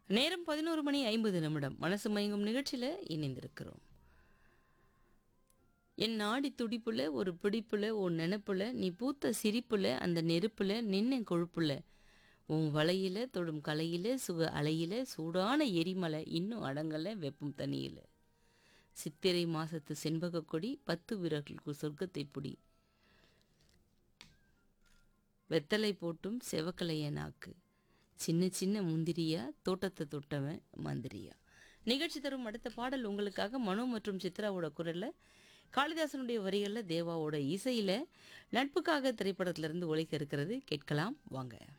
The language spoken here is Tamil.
நேரம் பதினோரு மணி ஐம்பது நிமிடம் மனசு மயங்கும் நிகழ்ச்சியில் இணைந்திருக்கிறோம் என் நாடி துடிப்புல ஒரு பிடிப்புல உன் நினப்புல நீ பூத்த சிரிப்புல அந்த நெருப்புல நின்ன கொழுப்புல உன் வலையில தொடும் கலையில சுக அலையில சூடான எரிமலை இன்னும் அடங்கல வெப்பம் தனியில சித்திரை மாசத்து செண்பக கொடி பத்து விரல்களுக்கு சொர்க்கத்தை புடி வெத்தலை போட்டும் செவக்கலைய நாக்கு சின்ன சின்ன முந்திரியா தோட்டத்தை தொட்டவன் மந்திரியா நிகழ்ச்சி தரும் அடுத்த பாடல் உங்களுக்காக மனோ மற்றும் சித்ராவோட குரல்ல காளிதாசனுடைய வரிகளில் தேவாவோட இசையில நட்புக்காக திரைப்படத்திலிருந்து ஒழிக்க இருக்கிறது கேட்கலாம் வாங்க